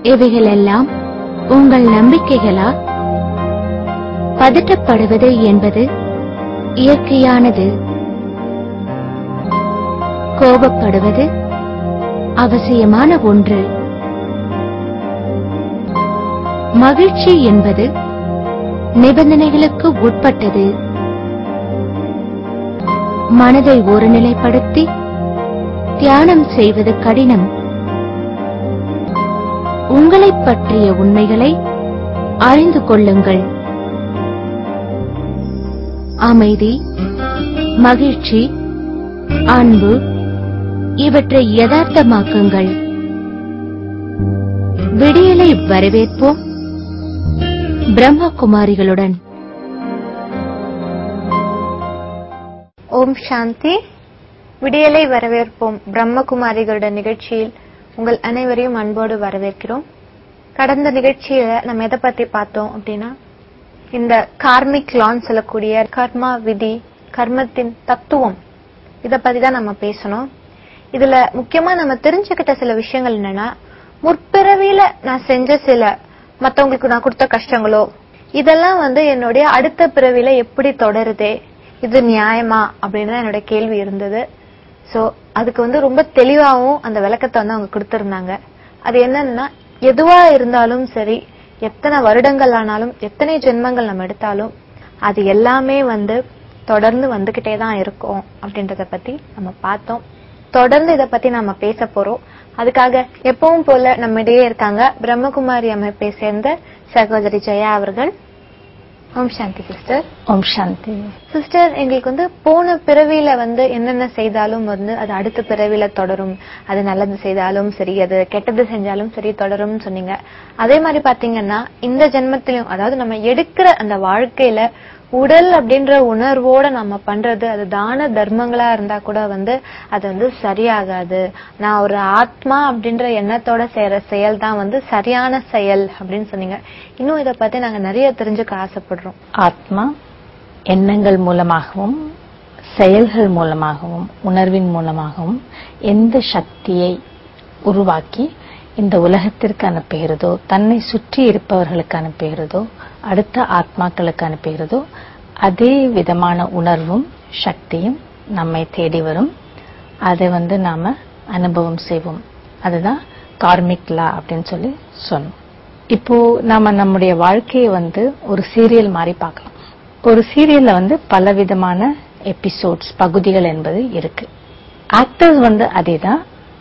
இவைகளெல்லாம் உங்கள் நம்பிக்கைகளா பதட்டப்படுவது என்பது இயற்கையானது கோபப்படுவது அவசியமான ஒன்று மகிழ்ச்சி என்பது நிபந்தனைகளுக்கு உட்பட்டது மனதை ஒருநிலைப்படுத்தி தியானம் செய்வது கடினம் உங்களைப் பற்றிய உண்மைகளை அறிந்து கொள்ளுங்கள் அமைதி மகிழ்ச்சி அன்பு இவற்றை யதார்த்தமாக்குங்கள் விடியலை வரவேற்போம் பிரம்மகுமாரிகளுடன் ஓம் சாந்தி விடியலை வரவேற்போம் பிரம்மகுமாரிகளுடன் நிகழ்ச்சியில் உங்கள் அனைவரையும் அன்போடு வரவேற்கிறோம் கடந்த நிகழ்ச்சியில நம்ம எதை பத்தி பார்த்தோம் அப்படின்னா இந்த கார்மிக் லான் சொல்லக்கூடிய கர்மா விதி கர்மத்தின் தத்துவம் இத பத்தி தான் நம்ம பேசணும் இதுல முக்கியமா நம்ம தெரிஞ்சுக்கிட்ட சில விஷயங்கள் என்னன்னா முற்பிறவியில நான் செஞ்ச சில மத்தவங்களுக்கு நான் கொடுத்த கஷ்டங்களோ இதெல்லாம் வந்து என்னுடைய அடுத்த பிறவியில எப்படி தொடருதே இது நியாயமா அப்படின்னு தான் என்னோட கேள்வி இருந்தது சோ அதுக்கு வந்து ரொம்ப தெளிவாவும் அந்த விளக்கத்தை வந்து அவங்க கொடுத்திருந்தாங்க அது என்னன்னா எதுவா இருந்தாலும் சரி எத்தனை வருடங்கள் ஆனாலும் எத்தனை ஜென்மங்கள் நம்ம எடுத்தாலும் அது எல்லாமே வந்து தொடர்ந்து வந்துகிட்டே தான் இருக்கும் அப்படின்றத பத்தி நம்ம பார்த்தோம் தொடர்ந்து இத பத்தி நாம பேச போறோம் அதுக்காக எப்பவும் போல நம்ம இடையே இருக்காங்க பிரம்மகுமாரி அமைப்பை சேர்ந்த சகோதரி ஜெயா அவர்கள் ஓம் சாந்தி சிஸ்டர் ஓம் சாந்தி சிஸ்டர் எங்களுக்கு வந்து போன பிறவியில வந்து என்னென்ன செய்தாலும் வந்து அது அடுத்த பிறவியில தொடரும் அது நல்லது செய்தாலும் சரி அது கெட்டது செஞ்சாலும் சரி தொடரும்னு சொன்னீங்க அதே மாதிரி பாத்தீங்கன்னா இந்த ஜென்மத்திலும் அதாவது நம்ம எடுக்கிற அந்த வாழ்க்கையில உடல் அப்படின்ற உணர்வோட நம்ம பண்றது அது தான தர்மங்களா இருந்தா கூட வந்து அது வந்து சரியாகாது நான் ஒரு ஆத்மா அப்படின்ற எண்ணத்தோட செய்யற செயல் தான் வந்து சரியான செயல் அப்படின்னு சொன்னீங்க இன்னும் இத பத்தி நாங்க நிறைய தெரிஞ்சுக்க ஆசைப்படுறோம் ஆத்மா எண்ணங்கள் மூலமாகவும் செயல்கள் மூலமாகவும் உணர்வின் மூலமாகவும் எந்த சக்தியை உருவாக்கி இந்த உலகத்திற்கு அனுப்புகிறதோ தன்னை சுற்றி இருப்பவர்களுக்கு அனுப்புகிறதோ அடுத்த ஆத்மாக்களுக்கு அனுப்புகிறதோ அதே விதமான உணர்வும் சக்தியும் நம்மை தேடி வரும் அதை வந்து நாம அனுபவம் செய்வோம் அதுதான் கார்மிக் லா அப்படின்னு சொல்லி சொன்னோம் இப்போ நாம நம்முடைய வாழ்க்கையை வந்து ஒரு சீரியல் மாதிரி பார்க்கலாம் ஒரு சீரியல்ல வந்து பலவிதமான எபிசோட்ஸ் பகுதிகள் என்பது இருக்கு ஆக்டர்ஸ் வந்து அதேதான்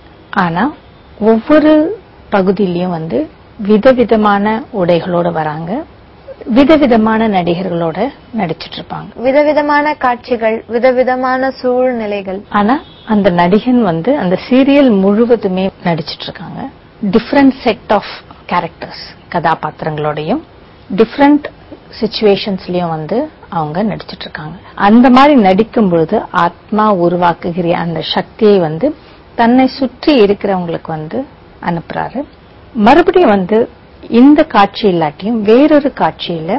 ஆனா ஒவ்வொரு பகுதியிலயும் வந்து விதவிதமான உடைகளோட வராங்க விதவிதமான நடிகர்களோட நடிச்சிட்டு இருப்பாங்க விதவிதமான காட்சிகள் விதவிதமான சூழ்நிலைகள் ஆனா அந்த நடிகன் வந்து அந்த சீரியல் முழுவதுமே நடிச்சிட்டு இருக்காங்க டிஃப்ரெண்ட் செட் ஆஃப் கேரக்டர்ஸ் கதாபாத்திரங்களோடையும் டிஃப்ரெண்ட் சுச்சுவேஷன்ஸ்லயும் வந்து அவங்க நடிச்சிட்டு இருக்காங்க அந்த மாதிரி நடிக்கும் பொழுது ஆத்மா உருவாக்குகிற அந்த சக்தியை வந்து தன்னை சுற்றி இருக்கிறவங்களுக்கு வந்து அனுப்புறாரு மறுபடியும் வந்து இந்த காட்சி இல்லாட்டியும் வேறொரு காட்சியில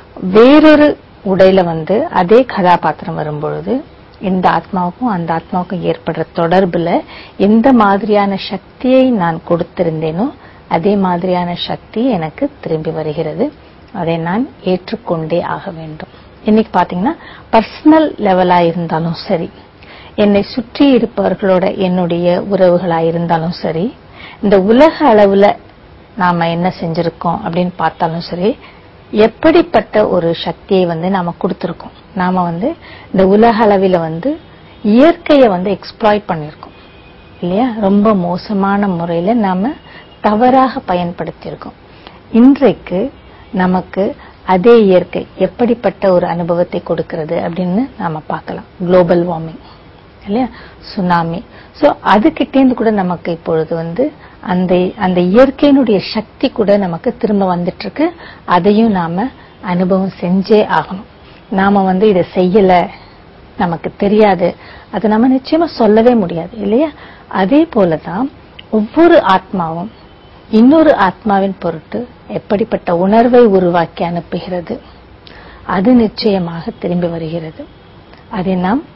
வேறொரு உடையில வந்து அதே கதாபாத்திரம் வரும்பொழுது இந்த ஆத்மாவுக்கும் அந்த ஆத்மாவுக்கும் ஏற்படுற தொடர்புல எந்த மாதிரியான சக்தியை நான் கொடுத்திருந்தேனோ அதே மாதிரியான சக்தி எனக்கு திரும்பி வருகிறது அதை நான் ஏற்றுக்கொண்டே ஆக வேண்டும் இன்னைக்கு பாத்தீங்கன்னா பர்சனல் லெவலா இருந்தாலும் சரி என்னை சுற்றி இருப்பவர்களோட என்னுடைய உறவுகளா இருந்தாலும் சரி இந்த உலக அளவுல நாம என்ன செஞ்சிருக்கோம் அப்படின்னு பார்த்தாலும் சரி எப்படிப்பட்ட ஒரு சக்தியை வந்து நாம கொடுத்திருக்கோம் நாம வந்து இந்த உலக அளவில வந்து இயற்கையை வந்து எக்ஸ்ப்ளாய்ட் பண்ணிருக்கோம் இல்லையா ரொம்ப மோசமான முறையில நாம தவறாக பயன்படுத்தியிருக்கோம் இன்றைக்கு நமக்கு அதே இயற்கை எப்படிப்பட்ட ஒரு அனுபவத்தை கொடுக்கிறது அப்படின்னு நாம பார்க்கலாம் குளோபல் வார்மிங் இல்லையா சுனாமி சோ அதுகிட்டேந்து கூட நமக்கு இப்பொழுது வந்து அந்த அந்த இயற்கையினுடைய சக்தி கூட நமக்கு திரும்ப வந்துட்டு இருக்கு அதையும் நாம அனுபவம் செஞ்சே ஆகணும் நாம வந்து இதை செய்யல நமக்கு தெரியாது அது நம்ம நிச்சயமா சொல்லவே முடியாது இல்லையா அதே போலதான் ஒவ்வொரு ஆத்மாவும் இன்னொரு ஆத்மாவின் பொருட்டு எப்படிப்பட்ட உணர்வை உருவாக்கி அனுப்புகிறது அது நிச்சயமாக திரும்பி வருகிறது அதை நாம்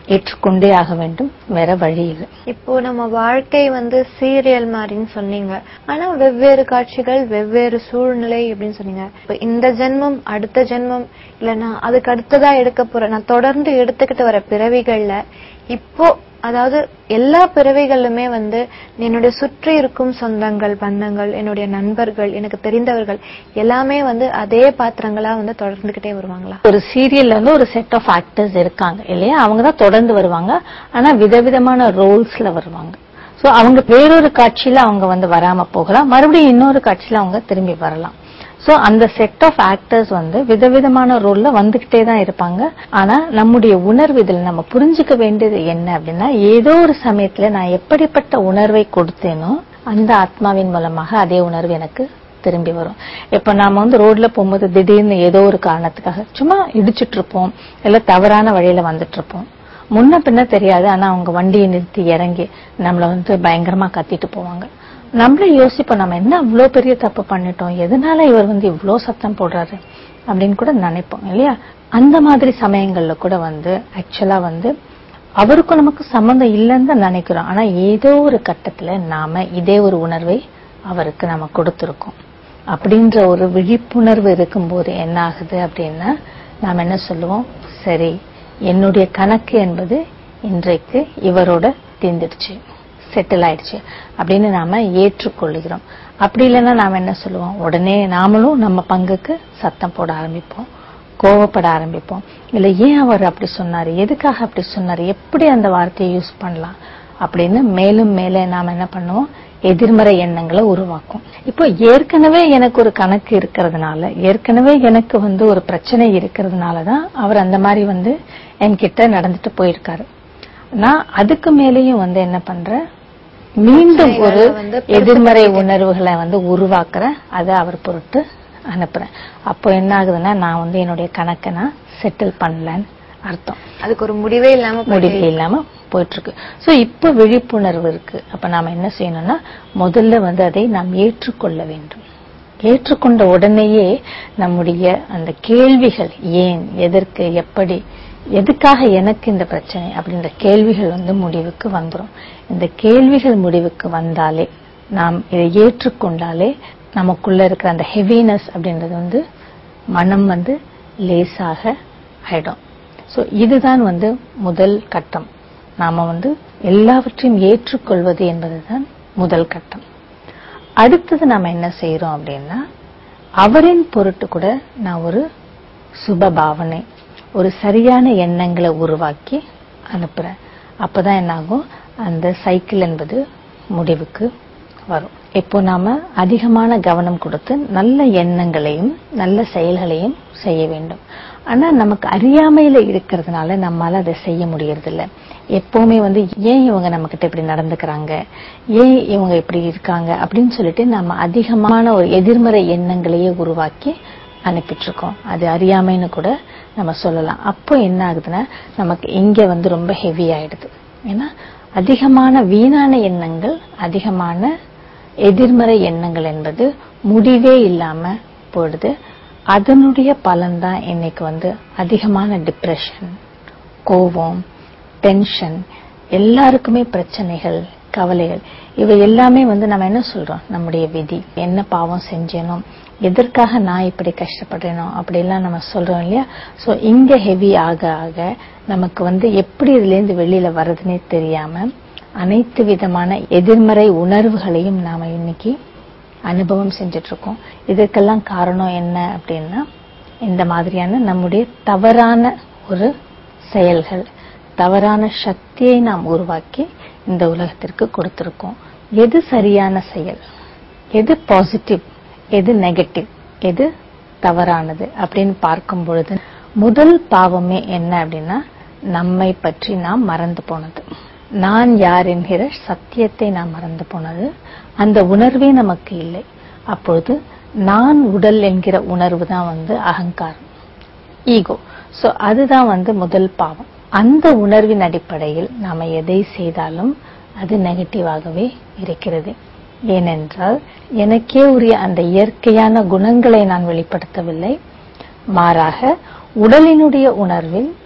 ஏற்றுக்கொண்டே ஆக வேண்டும் வேற வழி இல்லை இப்போ நம்ம வாழ்க்கை வந்து சீரியல் மாதிரின்னு சொன்னீங்க ஆனா வெவ்வேறு காட்சிகள் வெவ்வேறு சூழ்நிலை அப்படின்னு சொன்னீங்க இப்ப இந்த ஜென்மம் அடுத்த ஜென்மம் இல்லைன்னா அதுக்கு அடுத்ததா எடுக்க போற நான் தொடர்ந்து எடுத்துக்கிட்டு வர பிறவிகள்ல இப்போ அதாவது எல்லா பிறவிகளுமே வந்து என்னுடைய சுற்றி இருக்கும் சொந்தங்கள் பந்தங்கள் என்னுடைய நண்பர்கள் எனக்கு தெரிந்தவர்கள் எல்லாமே வந்து அதே பாத்திரங்களா வந்து தொடர்ந்துகிட்டே வருவாங்களா ஒரு சீரியல்ல வந்து ஒரு செட் ஆஃப் ஆக்டர்ஸ் இருக்காங்க இல்லையா அவங்க தான் தொடர்ந்து வருவாங்க ஆனா விதவிதமான ரோல்ஸ்ல வருவாங்க சோ அவங்க வேறொரு காட்சியில அவங்க வந்து வராம போகலாம் மறுபடியும் இன்னொரு காட்சியில அவங்க திரும்பி வரலாம் சோ அந்த செட் ஆஃப் ஆக்டர்ஸ் வந்து விதவிதமான ரோல்ல வந்துகிட்டே தான் இருப்பாங்க ஆனா நம்முடைய உணர்வு இதுல நம்ம புரிஞ்சுக்க வேண்டியது என்ன அப்படின்னா ஏதோ ஒரு சமயத்துல நான் எப்படிப்பட்ட உணர்வை கொடுத்தேனோ அந்த ஆத்மாவின் மூலமாக அதே உணர்வு எனக்கு திரும்பி வரும் இப்ப நாம வந்து ரோட்ல போகும்போது திடீர்னு ஏதோ ஒரு காரணத்துக்காக சும்மா இடிச்சிட்டு இருப்போம் இல்ல தவறான வழியில வந்துட்டு இருப்போம் முன்ன பின்ன தெரியாது ஆனா அவங்க வண்டியை நிறுத்தி இறங்கி நம்மள வந்து பயங்கரமா கத்திட்டு போவாங்க நம்மளே யோசிப்போம் நம்ம என்ன இவ்ளோ பெரிய தப்பு பண்ணிட்டோம் எதனால இவர் வந்து இவ்ளோ சத்தம் போடுறாரு அப்படின்னு கூட நினைப்போம் இல்லையா அந்த மாதிரி சமயங்கள்ல கூட வந்து ஆக்சுவலா வந்து அவருக்கும் நமக்கு சம்மந்தம் இல்லைன்னு தான் நினைக்கிறோம் ஆனா ஏதோ ஒரு கட்டத்துல நாம இதே ஒரு உணர்வை அவருக்கு நம்ம கொடுத்திருக்கோம் அப்படின்ற ஒரு விழிப்புணர்வு இருக்கும்போது என்ன ஆகுது அப்படின்னா நாம என்ன சொல்லுவோம் சரி என்னுடைய கணக்கு என்பது இன்றைக்கு இவரோட தீர்ந்துடுச்சு செட்டில் ஆயிடுச்சு அப்படின்னு நாம ஏற்றுக்கொள்கிறோம் அப்படி இல்லைன்னா நாம என்ன சொல்லுவோம் உடனே நாமளும் நம்ம பங்குக்கு சத்தம் போட ஆரம்பிப்போம் கோவப்பட ஆரம்பிப்போம் இல்ல ஏன் அவர் அப்படி சொன்னாரு எதுக்காக அப்படி சொன்னாரு எப்படி அந்த வார்த்தையை யூஸ் பண்ணலாம் அப்படின்னு மேலும் மேலே நாம என்ன பண்ணுவோம் எதிர்மறை எண்ணங்களை உருவாக்கும் இப்போ ஏற்கனவே எனக்கு ஒரு கணக்கு இருக்கிறதுனால ஏற்கனவே எனக்கு வந்து ஒரு பிரச்சனை இருக்கிறதுனால தான் அவர் அந்த மாதிரி வந்து என்கிட்ட நடந்துட்டு போயிருக்காரு நான் அதுக்கு மேலேயும் வந்து என்ன பண்றேன் மீண்டும் ஒரு பிரச்சனைகளை வந்து பெருசு எதிர்மறை உணர்வுகளை வந்து உருவாக்குறேன் அதை அவர் பொருட்டு அனுப்புறேன் அப்போ என்ன ஆகுதுன்னா நான் வந்து என்னுடைய கணக்கை நான் செட்டில் பண்ணலன்னு அர்த்தம் அதுக்கு ஒரு முடிவே இல்லாம போயிட்டே முடிவு இல்லாம போயிட்டு இருக்கு சோ இப்ப விழிப்புணர்வு இருக்கு அப்ப நாம என்ன செய்யணும்னா முதல்ல வந்து அதை நாம் ஏற்றுக்கொள்ள வேண்டும் ஏற்றுக்கொண்ட உடனேயே நம்முடைய அந்த கேள்விகள் ஏன் எதற்கு எப்படி எதுக்காக எனக்கு இந்த பிரச்சனை அப்படின்ற கேள்விகள் வந்து முடிவுக்கு வந்துரும் இந்த கேள்விகள் முடிவுக்கு வந்தாலே நாம் இதை ஏற்றுக்கொண்டாலே நமக்குள்ள இருக்கிற அந்த ஹெவினஸ் அப்படின்றது வந்து மனம் வந்து லேசாக ஆயிடும் சோ இதுதான் வந்து முதல் கட்டம் நாம வந்து எல்லாவற்றையும் ஏற்றுக்கொள்வது என்பதுதான் முதல் கட்டம் அடுத்தது நாம என்ன செய்யறோம் அப்படின்னா அவரின் பொருட்டு கூட நான் ஒரு சுப பாவனை ஒரு சரியான எண்ணங்களை உருவாக்கி அனுப்புறேன் அப்பதான் என்ன ஆகும் அந்த சைக்கிள் என்பது முடிவுக்கு வரும் இப்போ நாம அதிகமான கவனம் கொடுத்து நல்ல எண்ணங்களையும் நல்ல செயல்களையும் செய்ய வேண்டும் ஆனா நமக்கு அறியாமையில இருக்கிறதுனால நம்மால அதை செய்ய முடியறதில்ல எப்பவுமே வந்து ஏன் இவங்க நம்ம கிட்ட இப்படி நடந்துக்கிறாங்க ஏன் இவங்க இப்படி இருக்காங்க அப்படின்னு சொல்லிட்டு நம்ம அதிகமான ஒரு எதிர்மறை எண்ணங்களையே உருவாக்கி அனுப்பிட்டு இருக்கோம் அது அறியாமைன்னு கூட நம்ம சொல்லலாம் அப்போ என்ன ஆகுதுன்னா நமக்கு இங்க வந்து ரொம்ப ஹெவி ஆயிடுது ஏன்னா அதிகமான வீணான எண்ணங்கள் அதிகமான எதிர்மறை எண்ணங்கள் என்பது முடிவே இல்லாம போயிடுது அதனுடைய பலன்தான் இன்னைக்கு வந்து அதிகமான டிப்ரெஷன் கோபம் டென்ஷன் எல்லாருக்குமே பிரச்சனைகள் கவலைகள் இவை எல்லாமே வந்து நம்ம என்ன சொல்றோம் நம்முடைய விதி என்ன பாவம் செஞ்சேனோ எதற்காக நான் இப்படி கஷ்டப்படுறேனோ அப்படிலாம் நம்ம சொல்றோம் இல்லையா சோ இங்க ஹெவி ஆக ஆக நமக்கு வந்து எப்படி இதுல இருந்து வெளியில வர்றதுனே தெரியாம அனைத்து விதமான எதிர்மறை உணர்வுகளையும் நாம இன்னைக்கு அனுபவம் செஞ்சுட்டு இருக்கோம் இதற்கெல்லாம் காரணம் என்ன அப்படின்னா இந்த மாதிரியான நம்முடைய தவறான ஒரு செயல்கள் தவறான சக்தியை நாம் உருவாக்கி இந்த உலகத்திற்கு கொடுத்திருக்கோம் எது சரியான செயல் எது பாசிட்டிவ் எது நெகட்டிவ் எது தவறானது அப்படின்னு பார்க்கும் பொழுது முதல் பாவமே என்ன அப்படின்னா நம்மை பற்றி நாம் மறந்து போனது நான் யார் என்கிற சத்தியத்தை நாம் மறந்து போனது அந்த உணர்வே நமக்கு இல்லை அப்பொழுது நான் உடல் என்கிற உணர்வு தான் வந்து அகங்காரம் ஈகோ சோ அதுதான் வந்து முதல் பாவம் அந்த உணர்வின் அடிப்படையில் நாம எதை செய்தாலும் அது நெகட்டிவாகவே இருக்கிறது ஏனென்றால் எனக்கே உரிய அந்த இயற்கையான குணங்களை நான் வெளிப்படுத்தவில்லை மாறாக உடலினுடைய உணர்வில்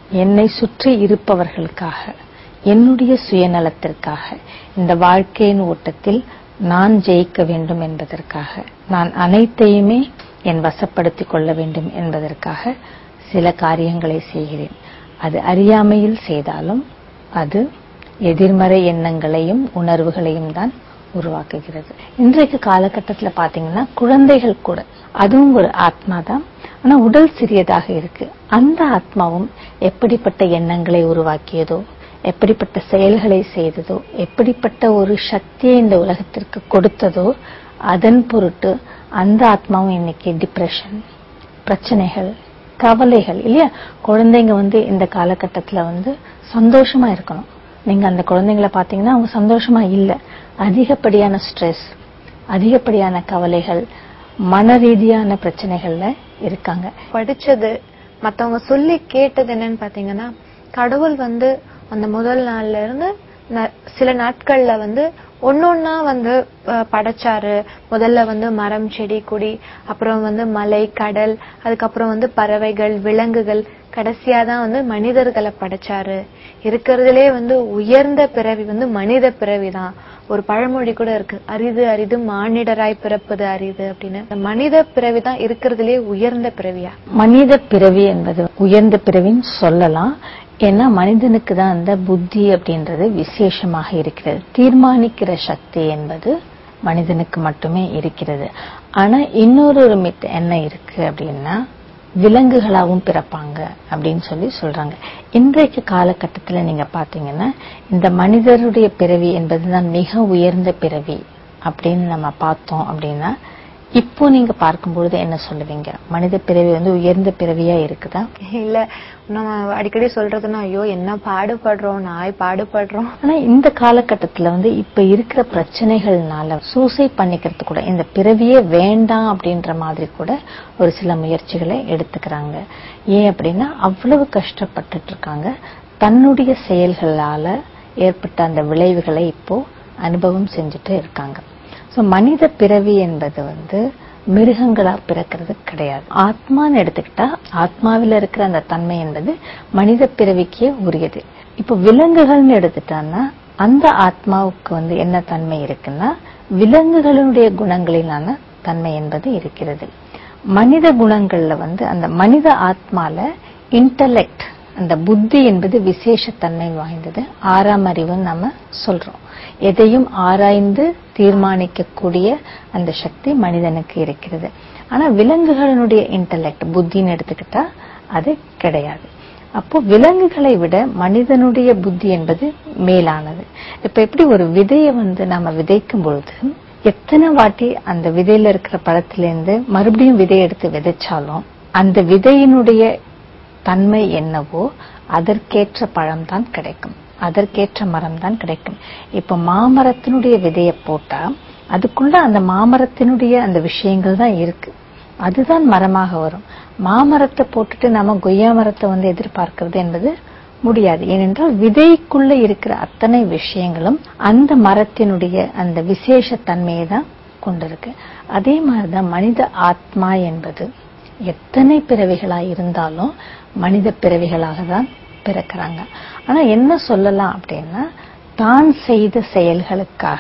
என்னை சுற்றி இருப்பவர்களுக்காக என்னுடைய சுயநலத்திற்காக இந்த வாழ்க்கையின் ஓட்டத்தில் நான் ஜெயிக்க வேண்டும் என்பதற்காக நான் அனைத்தையுமே என் வசப்படுத்திக் கொள்ள வேண்டும் என்பதற்காக சில காரியங்களை செய்கிறேன் அது அறியாமையில் செய்தாலும் அது எதிர்மறை எண்ணங்களையும் உணர்வுகளையும் தான் உருவாக்குகிறது இன்றைக்கு காலகட்டத்துல பாத்தீங்கன்னா குழந்தைகள் கூட அதுவும் ஒரு ஆத்மா தான் ஆனா உடல் சிறியதாக இருக்கு அந்த ஆத்மாவும் எப்படிப்பட்ட எண்ணங்களை உருவாக்கியதோ எப்படிப்பட்ட செயல்களை செய்ததோ எப்படிப்பட்ட ஒரு சக்தியை இந்த உலகத்திற்கு கொடுத்ததோ அதன் பொருட்டு அந்த ஆத்மாவும் இன்னைக்கு டிப்ரெஷன் பிரச்சனைகள் கவலைகள் இல்லையா குழந்தைங்க வந்து இந்த காலகட்டத்துல வந்து சந்தோஷமா இருக்கணும் நீங்க அந்த குழந்தைங்களை பாத்தீங்கன்னா அவங்க சந்தோஷமா இல்ல அதிகப்படியான ஸ்ட்ரெஸ் அதிகப்படியான கவலைகள் மன ரீதியான பிரச்சனைகள்ல இருக்காங்க படிச்சது மத்தவங்க சொல்லி கேட்டது என்னன்னு பாத்தீங்கன்னா கடவுள் வந்து அந்த முதல் நாள்ல இருந்து ந- சில நாட்கள்ல வந்து ஒன்னொன்னா வந்து அஹ், படைச்சாரு முதல்ல வந்து மரம் செடி கொடி அப்புறம் வந்து மலை கடல் அதுக்கப்புறம் வந்து பறவைகள் விலங்குகள் கடைசியா தான் வந்து மனிதர்களை படைச்சாரு இருக்கிறதுலே வந்து உயர்ந்த பிறவி வந்து மனித பிறவி தான் ஒரு பழமொழி கூட இருக்கு அரிது அரிது மானிடராய் பிறப்பது அரிது அப்படின்னு இந்த மனித பிறவி தான் இருக்கிறதுலே உயர்ந்த பிறவியா மனித பிறவி என்பது உயர்ந்த பிறவின்னு சொல்லலாம் ஏன்னா மனிதனுக்கு தான் அந்த புத்தி அப்படின்றது விசேஷமாக இருக்கிறது தீர்மானிக்கிற சக்தி என்பது மனிதனுக்கு மட்டுமே இருக்கிறது ஆனா இன்னொரு ஒரு மித் என்ன இருக்கு அப்படின்னா விலங்குகளாகவும் பிறப்பாங்க அப்படின்னு சொல்லி சொல்றாங்க இன்றைக்கு காலகட்டத்துல நீங்க பாத்தீங்கன்னா இந்த மனிதருடைய பிறவி என்பதுதான் மிக உயர்ந்த பிறவி அப்படின்னு நம்ம பார்த்தோம் அப்படின்னா இப்போ நீங்க பார்க்கும்பொழுது என்ன சொல்லுவீங்க மனித பிறவி வந்து உயர்ந்த பிறவியா இருக்குதா இல்ல நம்ம அடிக்கடி சொல்றதுன்னா ஐயோ என்ன பாடுபடுறோம் நாய் பாடுபடுறோம் ஆனா இந்த காலகட்டத்துல வந்து இப்ப இருக்கிற பிரச்சனைகள்னால சூசைட் பண்ணிக்கிறது கூட இந்த பிறவியே வேண்டாம் அப்படின்ற மாதிரி கூட ஒரு சில முயற்சிகளை எடுத்துக்கிறாங்க ஏன் அப்படின்னா அவ்வளவு கஷ்டப்பட்டுட்டு இருக்காங்க தன்னுடைய செயல்களால ஏற்பட்ட அந்த விளைவுகளை இப்போ அனுபவம் செஞ்சுட்டு இருக்காங்க சோ மனித பிறவி என்பது வந்து மிருகங்களா பிறக்கிறது கிடையாது ஆத்மான்னு எடுத்துக்கிட்டா ஆத்மாவில் இருக்கிற அந்த தன்மை என்பது மனித பிறவிக்கே உரியது இப்போ விலங்குகள்னு எடுத்துட்டான்னா அந்த ஆத்மாவுக்கு வந்து என்ன தன்மை இருக்குன்னா விலங்குகளுடைய குணங்களிலான தன்மை என்பது இருக்கிறது மனித குணங்கள்ல வந்து அந்த மனித ஆத்மால இன்டலெக்ட் அந்த புத்தி என்பது விசேஷத்தன்மை வாய்ந்தது ஆறாம் அறிவுன்னு நம்ம சொல்றோம் எதையும் ஆராய்ந்து தீர்மானிக்கக்கூடிய அந்த சக்தி மனிதனுக்கு இருக்கிறது ஆனா விலங்குகளினுடைய இன்டலெக்ட் புத்தின்னு எடுத்துக்கிட்டா அது கிடையாது அப்போ விலங்குகளை விட மனிதனுடைய புத்தி என்பது மேலானது இப்ப எப்படி ஒரு விதையை வந்து நாம விதைக்கும் பொழுது எத்தனை வாட்டி அந்த விதையில இருக்கிற பழத்திலிருந்து மறுபடியும் விதை எடுத்து விதைச்சாலும் அந்த விதையினுடைய தன்மை என்னவோ அதற்கேற்ற பழம் தான் கிடைக்கும் அதற்கேற்ற மரம் தான் கிடைக்கும் இப்ப மாமரத்தினுடைய விதையை போட்டா அதுக்குள்ள அந்த மாமரத்தினுடைய அந்த விஷயங்கள் தான் இருக்கு அதுதான் மரமாக வரும் மாமரத்தை போட்டுட்டு நம்ம கொய்யா மரத்தை வந்து எதிர்பார்க்கிறது என்பது முடியாது ஏனென்றால் விதைக்குள்ள இருக்கிற அத்தனை விஷயங்களும் அந்த மரத்தினுடைய அந்த விசேஷ தன்மையை தான் கொண்டிருக்கு அதே மாதிரிதான் மனித ஆத்மா என்பது எத்தனை பிறவிகளா இருந்தாலும் மனித பிறவிகளாக தான் பிறக்கிறாங்க ஆனா என்ன சொல்லலாம் அப்படின்னா தான் செய்த செயல்களுக்காக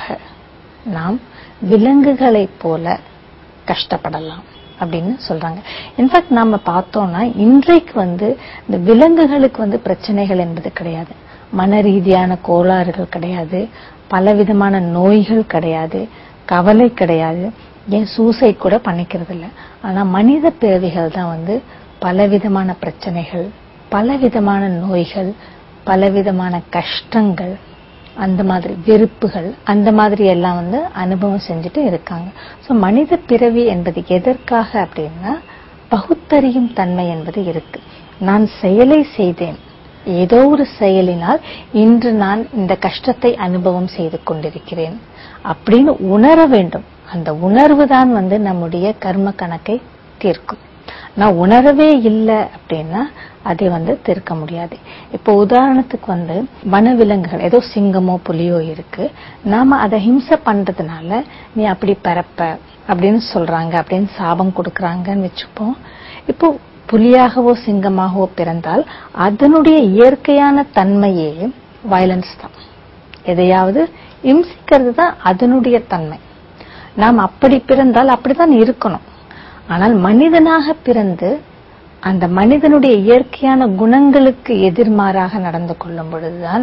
நாம் விலங்குகளைப் போல கஷ்டப்படலாம் அப்படின்னு சொல்றாங்க இன்ஃபேக்ட் நாம பார்த்தோம்னா இன்றைக்கு வந்து இந்த விலங்குகளுக்கு வந்து பிரச்சனைகள் என்பது கிடையாது மன ரீதியான கோளாறுகள் கிடையாது பலவிதமான நோய்கள் கிடையாது கவலை கிடையாது ஏன் சூசைட் கூட பண்ணிக்கிறது இல்ல ஆனா மனித பிறவிகள் தான் வந்து பலவிதமான பிரச்சனைகள் பலவிதமான நோய்கள் பலவிதமான கஷ்டங்கள் அந்த மாதிரி வெறுப்புகள் அந்த மாதிரி எல்லாம் வந்து அனுபவம் செஞ்சுட்டு இருக்காங்க சோ மனித பிறவி என்பது எதற்காக அப்படின்னா பகுத்தறியும் தன்மை என்பது இருக்கு நான் செயலை செய்தேன் ஏதோ ஒரு செயலினால் இன்று நான் இந்த கஷ்டத்தை அனுபவம் செய்து கொண்டிருக்கிறேன் அப்படின்னு உணர வேண்டும் அந்த உணர்வு தான் வந்து நம்முடைய கர்ம கணக்கை தீர்க்கும் நான் உணரவே இல்லை அப்படின்னா அதை வந்து தீர்க்க முடியாது இப்போ உதாரணத்துக்கு வந்து வனவிலங்குகள் ஏதோ சிங்கமோ புலியோ இருக்கு நாம அதை ஹிம்சை பண்றதுனால நீ அப்படி பிறப்ப அப்படின்னு சொல்றாங்க அப்படின்னு சாபம் கொடுக்கறாங்கன்னு வச்சுப்போம் இப்போ புலியாகவோ சிங்கமாகவோ பிறந்தால் அதனுடைய இயற்கையான தன்மையே வயலன்ஸ் தான் எதையாவது இம்சிக்கிறது தான் அதனுடைய தன்மை நாம் அப்படி பிறந்தால் அப்படித்தான் இருக்கணும் ஆனால் மனிதனாக பிறந்து அந்த மனிதனுடைய இயற்கையான குணங்களுக்கு எதிர்மாறாக நடந்து கொள்ளும் பொழுதுதான்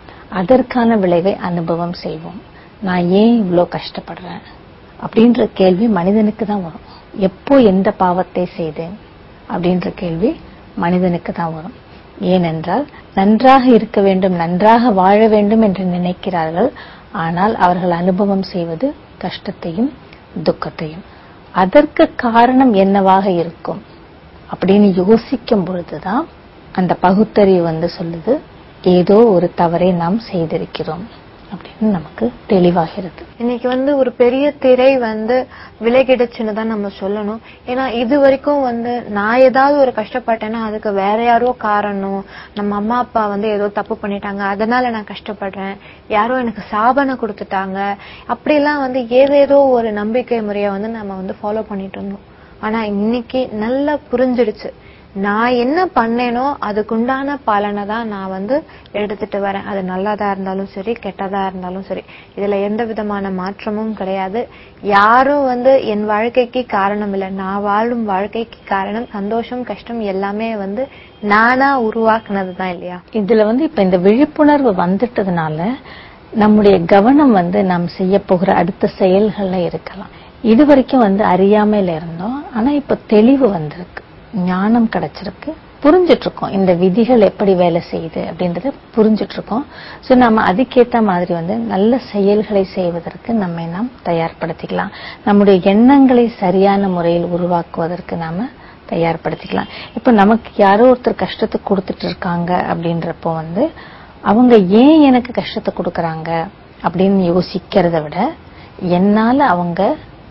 அதற்கான விளைவை அனுபவம் செய்வோம் நான் ஏன் இவ்வளோ கஷ்டப்படுறேன் அப்படின்ற கேள்வி மனிதனுக்கு தான் வரும் எப்போ எந்த பாவத்தை செய்தேன் அப்படின்ற கேள்வி மனிதனுக்கு தான் வரும் ஏனென்றால் நன்றாக இருக்க வேண்டும் நன்றாக வாழ வேண்டும் என்று நினைக்கிறார்கள் ஆனால் அவர்கள் அனுபவம் செய்வது கஷ்டத்தையும் துக்கத்தையும் அதற்கு காரணம் என்னவாக இருக்கும் அப்படின்னு யோசிக்கும் பொழுதுதான் அந்த பகுத்தறிவு வந்து சொல்லுது ஏதோ ஒரு தவறை நாம் செய்திருக்கிறோம் அப்படின்னு நமக்கு தெளிவாகிறது இன்னைக்கு வந்து ஒரு பெரிய திரை வந்து விலகிடுச்சுன்னு தான் நம்ம சொல்லணும் ஏன்னா இது வரைக்கும் வந்து நான் ஏதாவது ஒரு கஷ்டப்பட்டேன்னா அதுக்கு வேற யாரோ காரணம் நம்ம அம்மா அப்பா வந்து ஏதோ தப்பு பண்ணிட்டாங்க அதனால நான் கஷ்டப்படுறேன் யாரோ எனக்கு சாபனை கொடுத்துட்டாங்க அப்படிலாம் வந்து ஏதேதோ ஒரு நம்பிக்கை முறையை வந்து நம்ம வந்து ஃபாலோ பண்ணிட்டு இருந்தோம் ஆனா இன்னைக்கு நல்லா புரிஞ்சிடுச்சு நான் என்ன பண்ணேனோ அதுக்குண்டான பலனை தான் நான் வந்து எடுத்துட்டு வரேன் அது நல்லதா இருந்தாலும் சரி கெட்டதா இருந்தாலும் சரி இதுல எந்த விதமான மாற்றமும் கிடையாது யாரும் வந்து என் வாழ்க்கைக்கு காரணம் இல்லை நான் வாழும் வாழ்க்கைக்கு காரணம் சந்தோஷம் கஷ்டம் எல்லாமே வந்து நானா உருவாக்குனது தான் இல்லையா இதுல வந்து இப்ப இந்த விழிப்புணர்வு வந்துட்டதுனால நம்முடைய கவனம் வந்து நாம் செய்ய போகிற அடுத்த செயல்கள்ல இருக்கலாம் இது வரைக்கும் வந்து அறியாமையில இருந்தோம் ஆனா இப்ப தெளிவு வந்திருக்கு ஞானம் கிடைச்சிருக்கு புரிஞ்சிட்டு இருக்கோம் இந்த விதிகள் எப்படி வேலை செய்யுது அப்படின்றத புரிஞ்சிட்டு இருக்கோம் சோ நம்ம அதுக்கேத்த மாதிரி வந்து நல்ல செயல்களை செய்வதற்கு நம்மை நாம் தயார்படுத்திக்கலாம் நம்முடைய எண்ணங்களை சரியான முறையில் உருவாக்குவதற்கு நாம தயார்படுத்திக்கலாம் இப்ப நமக்கு யாரோ ஒருத்தர் கஷ்டத்தை கொடுத்துட்டு இருக்காங்க அப்படின்றப்போ வந்து அவங்க ஏன் எனக்கு கஷ்டத்தை கொடுக்கறாங்க அப்படின்னு யோசிக்கிறத விட என்னால அவங்க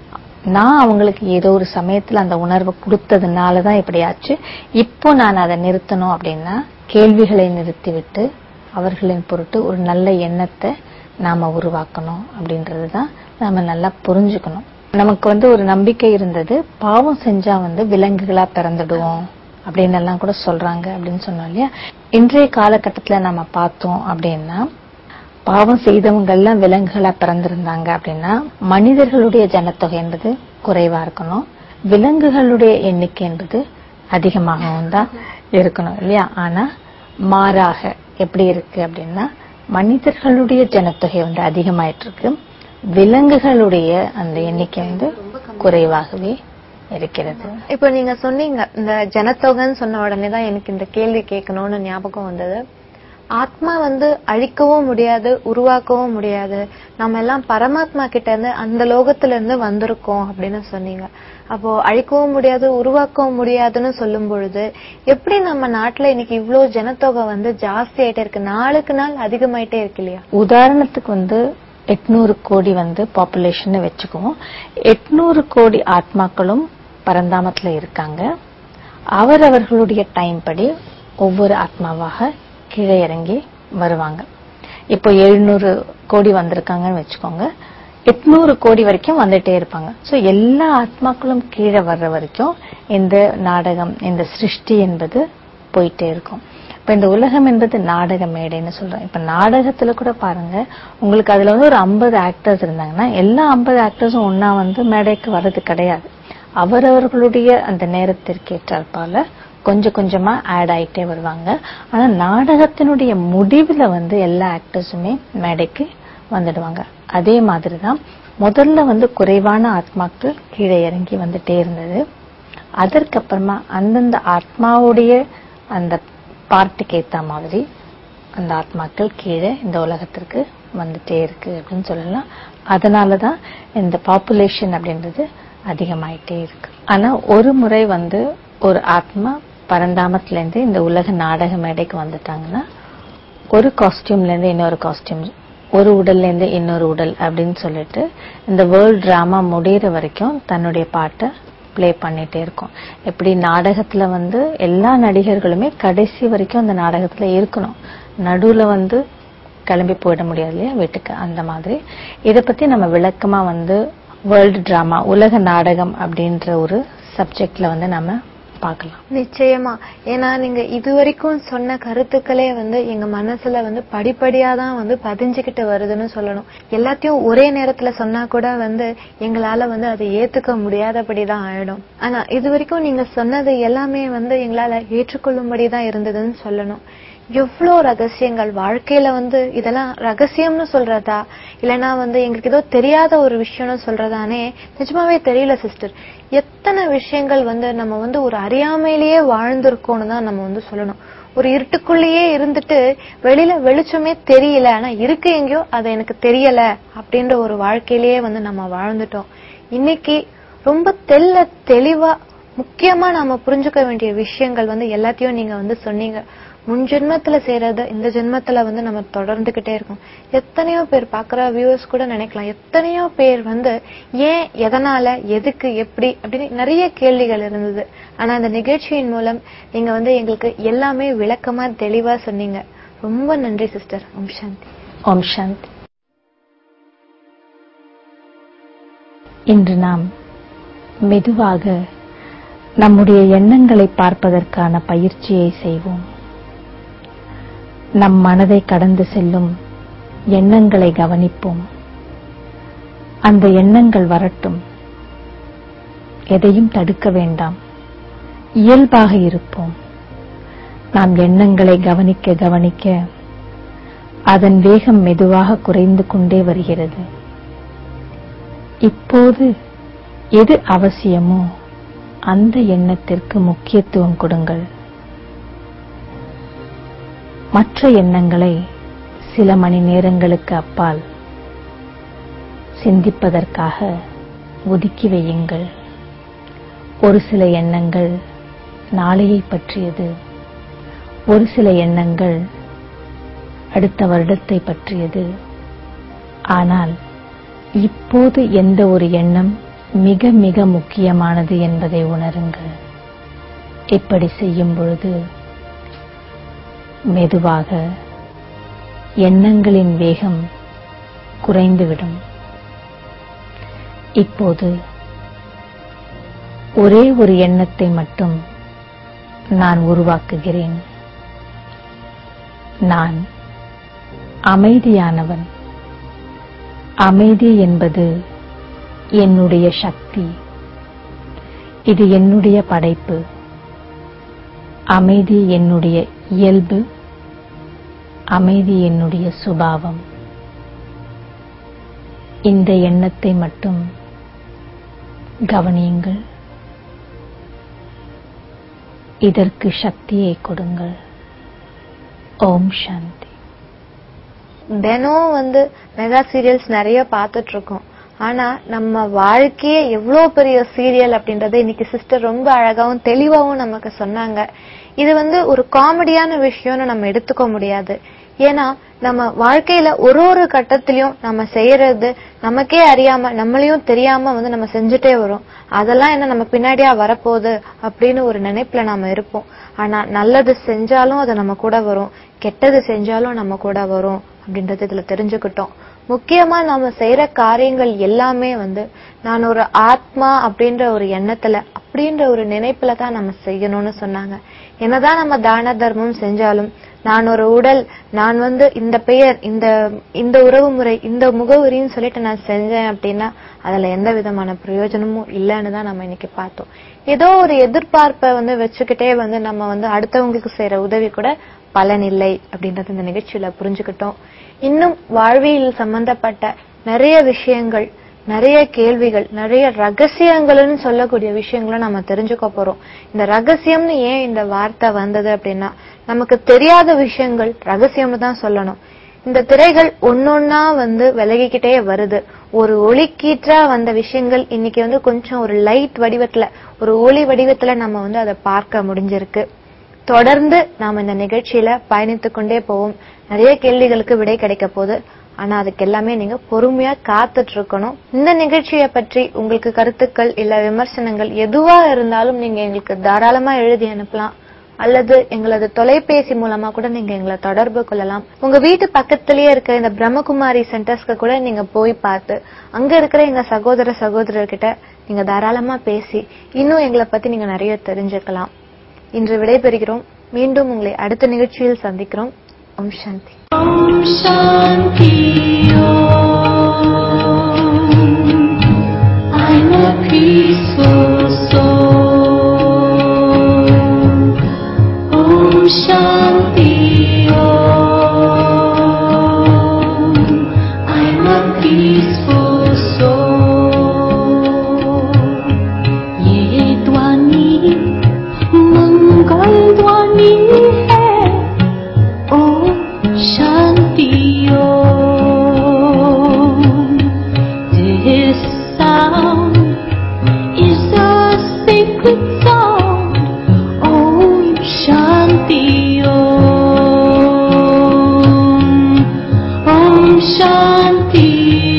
நான் அவங்களுக்கு ஏதோ ஒரு சமயத்துல அந்த உணர்வை கொடுத்ததுனால தான் இப்படி ஆச்சு இப்போ நான் அதை நிறுத்தணும் அப்படின்னா கேள்விகளை நிறுத்திவிட்டு அவர்களின் பொருட்டு ஒரு நல்ல எண்ணத்தை நாம உருவாக்கணும் அப்படின்றது தான் நாம நல்லா புரிஞ்சுக்கணும் நமக்கு வந்து ஒரு நம்பிக்கை இருந்தது பாவம் செஞ்சா வந்து விலங்குகளா பிறந்துடுவோம் அப்படின்னு எல்லாம் கூட சொல்றாங்க அப்படின்னு சொன்னோம் இல்லையா இன்றைய காலகட்டத்துல நம்ம பார்த்தோம் அப்படின்னா பாவம் செய்தவங்க எல்லாம் விலங்குகளா பிறந்திருந்தாங்க அப்படின்னா மனிதர்களுடைய ஜனத்தொகை என்பது குறைவா இருக்கணும் விலங்குகளுடைய எண்ணிக்கை என்பது அதிகமாகவும் தான் இருக்கணும் இல்லையா ஆனா மாறாக எப்படி இருக்கு அப்படின்னா மனிதர்களுடைய ஜனத்தொகை வந்து அதிகமாயிட்டு இருக்கு விலங்குகளுடைய அந்த எண்ணிக்கை வந்து குறைவாகவே இருக்கிறது இப்போ நீங்க சொன்னீங்க இந்த ஜனத்தொகைன்னு சொன்ன உடனே தான் எனக்கு இந்த கேள்வி கேட்கணும்னு ஞாபகம் வந்தது ஆத்மா வந்து அழிக்கவும் முடியாது உருவாக்கவும் முடியாது நம்ம எல்லாம் பரமாத்மா கிட்ட இருந்து அந்த லோகத்துல இருந்து வந்திருக்கோம் அப்படின்னு சொன்னீங்க அப்போ அழிக்கவும் முடியாது உருவாக்கவும் முடியாதுன்னு சொல்லும் பொழுது எப்படி நம்ம நாட்டுல இன்னைக்கு இவ்ளோ ஜனத்தொகை வந்து ஜாஸ்தி ஆயிட்டே இருக்கு நாளுக்கு நாள் அதிகமாயிட்டே இருக்கு இல்லையா உதாரணத்துக்கு வந்து எட்நூறு கோடி வந்து பாப்புலேஷன் வச்சுக்குவோம் எட்நூறு கோடி ஆத்மாக்களும் பரந்தாமத்துல இருக்காங்க அவரவர்களுடைய டைம் படி ஒவ்வொரு ஆத்மாவாக கீழே இறங்கி வருவாங்க இப்போ எழுநூறு கோடி வந்திருக்காங்கன்னு வச்சுக்கோங்க எட்நூறு கோடி வரைக்கும் வந்துட்டே இருப்பாங்க சோ எல்லா ஆத்மாக்களும் கீழே வர்ற வரைக்கும் இந்த நாடகம் இந்த சிருஷ்டி என்பது போயிட்டே இருக்கும் இப்ப இந்த உலகம் என்பது நாடக மேடைன்னு சொல்றோம் இப்ப நாடகத்துல கூட பாருங்க உங்களுக்கு அதுல வந்து ஒரு ஐம்பது ஆக்டர்ஸ் இருந்தாங்கன்னா எல்லா ஐம்பது ஆக்டர்ஸும் ஒன்னா வந்து மேடைக்கு வர்றது கிடையாது அவரவர்களுடைய அந்த நேரத்திற்கு ஏற்றாற்போல கொஞ்சம் கொஞ்சமா ஆட் ஆயிட்டே வருவாங்க ஆனா நாடகத்தினுடைய முடிவுல வந்து எல்லா ஆக்டர்ஸுமே மேடைக்கு வந்துடுவாங்க அதே மாதிரிதான் முதல்ல வந்து குறைவான ஆத்மாக்கள் கீழே இறங்கி வந்துட்டே இருந்தது அதற்கப்புறமா அந்தந்த ஆத்மாவுடைய அந்த பார்ட்டிக்கு ஏத்த மாதிரி அந்த ஆத்மாக்கள் கீழே இந்த உலகத்திற்கு வந்துட்டே இருக்கு அப்படின்னு சொல்லலாம் அதனாலதான் இந்த பாப்புலேஷன் அப்படின்றது அதிகமாயிட்டே இருக்கு ஆனா ஒரு முறை வந்து ஒரு ஆத்மா பரந்தாமத்துல இருந்து இந்த உலக நாடக மேடைக்கு வந்துட்டாங்கன்னா ஒரு காஸ்டியூம்ல இருந்து இன்னொரு காஸ்டியூம் ஒரு உடல்ல இருந்து இன்னொரு உடல் அப்படின்னு சொல்லிட்டு இந்த வேர்ல்ட் டிராமா முடியிற வரைக்கும் தன்னுடைய பாட்டை ப்ளே பண்ணிட்டே இருக்கும் எப்படி நாடகத்துல வந்து எல்லா நடிகர்களுமே கடைசி வரைக்கும் அந்த நாடகத்துல இருக்கணும் நடுவுல வந்து கிளம்பி போயிட முடியாது இல்லையா வீட்டுக்கு அந்த மாதிரி இத பத்தி நம்ம விளக்கமா வந்து வேர்ல்டு டிராமா உலக நாடகம் அப்படின்ற ஒரு சப்ஜெக்ட்ல வந்து நம்ம பார்க்கலாம் நிச்சயமா ஏன்னா நீங்க இதுவரைக்கும் சொன்ன கருத்துக்களே வந்து எங்க மனசுல வந்து படிப்படியா தான் வந்து பதிஞ்சுக்கிட்டு வருதுன்னு சொல்லணும் எல்லாத்தையும் ஒரே நேரத்துல சொன்னா கூட வந்து எங்களால வந்து அதை ஏத்துக்க முடியாதபடிதான் ஆயிடும் ஆனா இதுவரைக்கும் நீங்க சொன்னது எல்லாமே வந்து எங்களால ஏற்றுக்கொள்ளும்படி தான் இருந்ததுன்னு சொல்லணும் எவ்வளோ ரகசியங்கள் வாழ்க்கையில வந்து இதெல்லாம் ரகசியம்னு சொல்றதா இல்லனா வந்து எங்களுக்கு ஏதோ தெரியாத ஒரு விஷயம்னு சொல்றதானே நிஜமாவே தெரியல சிஸ்டர் எத்தனை விஷயங்கள் வந்து நம்ம வந்து ஒரு அறியாமையிலேயே வாழ்ந்திருக்கோம்னு தான் நம்ம வந்து சொல்லணும் ஒரு இருட்டுக்குள்ளேயே இருந்துட்டு வெளியில வெளிச்சமே தெரியல ஆனா இருக்கு எங்கேயோ அது எனக்கு தெரியல அப்படின்ற ஒரு வாழ்க்கையிலேயே வந்து நம்ம வாழ்ந்துட்டோம் இன்னைக்கு ரொம்ப தெல்ல தெளிவா முக்கியமா நாம புரிஞ்சுக்க வேண்டிய விஷயங்கள் வந்து எல்லாத்தையும் நீங்க வந்து சொன்னீங்க முன் ஜென்மத்துல செய்யறத இந்த ஜென்மத்துல வந்து நம்ம தொடர்ந்துகிட்டே இருக்கோம் எத்தனையோ பேர் பாக்குற வியூவர்ஸ் கூட நினைக்கலாம் எத்தனையோ பேர் வந்து ஏன் எதனால எதுக்கு எப்படி அப்படின்னு நிறைய கேள்விகள் இருந்தது ஆனா இந்த நிகழ்ச்சியின் மூலம் நீங்க வந்து எங்களுக்கு எல்லாமே விளக்கமா தெளிவா சொன்னீங்க ரொம்ப நன்றி சிஸ்டர் ஓம் சாந்தி ஓம் சாந்தி இன்று நாம் மெதுவாக நம்முடைய எண்ணங்களை பார்ப்பதற்கான பயிற்சியை செய்வோம் நம் மனதை கடந்து செல்லும் எண்ணங்களை கவனிப்போம் அந்த எண்ணங்கள் வரட்டும் எதையும் தடுக்க வேண்டாம் இயல்பாக இருப்போம் நாம் எண்ணங்களை கவனிக்க கவனிக்க அதன் வேகம் மெதுவாக குறைந்து கொண்டே வருகிறது இப்போது எது அவசியமோ அந்த எண்ணத்திற்கு முக்கியத்துவம் கொடுங்கள் மற்ற எண்ணங்களை சில மணி நேரங்களுக்கு அப்பால் சிந்திப்பதற்காக ஒதுக்கி வையுங்கள் ஒரு சில எண்ணங்கள் நாளையை பற்றியது ஒரு சில எண்ணங்கள் அடுத்த வருடத்தை பற்றியது ஆனால் இப்போது எந்த ஒரு எண்ணம் மிக மிக முக்கியமானது என்பதை உணருங்கள் இப்படி செய்யும் பொழுது மெதுவாக எண்ணங்களின் வேகம் குறைந்துவிடும் இப்போது ஒரே ஒரு எண்ணத்தை மட்டும் நான் உருவாக்குகிறேன் நான் அமைதியானவன் அமைதி என்பது என்னுடைய சக்தி இது என்னுடைய படைப்பு அமைதி என்னுடைய இயல்பு அமைதி என்னுடைய சுபாவம் இந்த எண்ணத்தை மட்டும் கவனியுங்கள் இதற்கு சக்தியை கொடுங்கள் ஓம் சாந்தி தினம் வந்து மெகா சீரியல்ஸ் நிறைய பார்த்துட்டு இருக்கோம் ஆனா நம்ம வாழ்க்கையே எவ்வளவு பெரிய சீரியல் அப்படின்றத இன்னைக்கு சிஸ்டர் ரொம்ப அழகாவும் தெளிவாவும் நமக்கு சொன்னாங்க இது வந்து ஒரு காமெடியான விஷயம்னு நம்ம எடுத்துக்க முடியாது ஏன்னா நம்ம வாழ்க்கையில ஒரு ஒரு கட்டத்திலயும் நம்ம செய்யறது நமக்கே அறியாம நம்மளையும் தெரியாம வந்து நம்ம செஞ்சுட்டே வரோம் அதெல்லாம் என்ன நம்ம பின்னாடியா வரப்போகுது அப்படின்னு ஒரு நினைப்புல நாம இருப்போம் ஆனா நல்லது செஞ்சாலும் அது நம்ம கூட வரும் கெட்டது செஞ்சாலும் நம்ம கூட வரும் அப்படின்றது இதுல தெரிஞ்சுக்கிட்டோம் முக்கியமா நாம செய்யற காரியங்கள் எல்லாமே வந்து நான் ஒரு ஆத்மா அப்படின்ற ஒரு எண்ணத்துல அப்படின்ற ஒரு நினைப்புல தான் நம்ம செய்யணும்னு சொன்னாங்க என்னதான் நம்ம தான தர்மம் செஞ்சாலும் நான் ஒரு உடல் நான் வந்து இந்த பெயர் இந்த இந்த உறவு முறை இந்த முகவரின்னு சொல்லிட்டு நான் செஞ்சேன் அப்படின்னா அதுல எந்த விதமான பிரயோஜனமும் இல்லைன்னு தான் நம்ம இன்னைக்கு பார்த்தோம் ஏதோ ஒரு எதிர்பார்ப்பை வந்து வச்சுக்கிட்டே வந்து நம்ம வந்து அடுத்தவங்களுக்கு செய்யற உதவி கூட பலன் இல்லை அப்படின்றது இந்த நிகழ்ச்சியில புரிஞ்சுக்கிட்டோம் இன்னும் வாழ்வியல் சம்பந்தப்பட்ட நிறைய விஷயங்கள் நிறைய கேள்விகள் நிறைய ரகசியங்கள்னு சொல்லக்கூடிய விஷயங்களை நம்ம தெரிஞ்சுக்க போறோம் இந்த ரகசியம்னு ஏன் இந்த வார்த்தை வந்தது அப்படின்னா நமக்கு தெரியாத விஷயங்கள் ரகசியம்னு தான் சொல்லணும் இந்த திரைகள் ஒன்னொன்னா வந்து விலகிக்கிட்டே வருது ஒரு ஒளிக்கீற்றா வந்த விஷயங்கள் இன்னைக்கு வந்து கொஞ்சம் ஒரு லைட் வடிவத்துல ஒரு ஒளி வடிவத்துல நம்ம வந்து அதை பார்க்க முடிஞ்சிருக்கு தொடர்ந்து நாம இந்த நிகழ்ச்சியில பயணித்துக் கொண்டே போவோம் நிறைய கேள்விகளுக்கு விடை கிடைக்க போகுது ஆனா அதுக்கு எல்லாமே நீங்க பொறுமையா காத்துட்டு இருக்கணும் இந்த நிகழ்ச்சியை பற்றி உங்களுக்கு கருத்துக்கள் இல்ல விமர்சனங்கள் எதுவா இருந்தாலும் நீங்க எங்களுக்கு தாராளமா எழுதி அனுப்பலாம் அல்லது எங்களது தொலைபேசி மூலமா கூட நீங்க எங்களை தொடர்பு கொள்ளலாம் உங்க வீட்டு பக்கத்திலேயே இருக்கிற இந்த பிரம்மகுமாரி சென்டர்ஸ்க்கு கூட நீங்க போய் பார்த்து அங்க இருக்கிற எங்க சகோதர சகோதரர்கிட்ட நீங்க தாராளமா பேசி இன்னும் எங்களை பத்தி நீங்க நிறைய தெரிஞ்சுக்கலாம் இன்று விடைபெறுகிறோம் மீண்டும் உங்களை அடுத்த நிகழ்ச்சியில் சந்திக்கிறோம் ஓம் சாந்தி I'm a peaceful soul. Om Shanti Om. I'm a peaceful soul. ये ध्वनि मंगल ध्वनि है ओम शांति ओम This sound is a sacred sound. Om Shanti Om. Om Shanti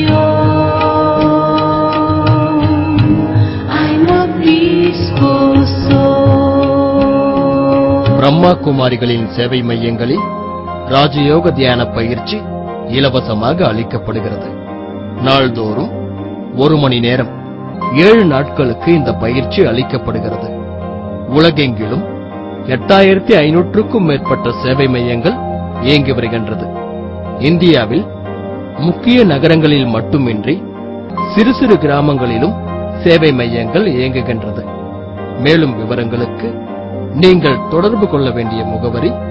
Om. I'm a peaceful soul. Brahma குமாரிகளின் சேவை மையங்களில் ராஜயோக தியான பயிற்சி இலவசமாக அளிக்கப்படுகிறது நாள்தோறும் ஒரு மணி நேரம் ஏழு நாட்களுக்கு இந்த பயிற்சி அளிக்கப்படுகிறது உலகெங்கிலும் எட்டாயிரத்தி ஐநூற்றுக்கும் மேற்பட்ட சேவை மையங்கள் இயங்கி வருகின்றது இந்தியாவில் முக்கிய நகரங்களில் மட்டுமின்றி சிறு சிறு கிராமங்களிலும் சேவை மையங்கள் இயங்குகின்றது மேலும் விவரங்களுக்கு நீங்கள் தொடர்பு கொள்ள வேண்டிய முகவரி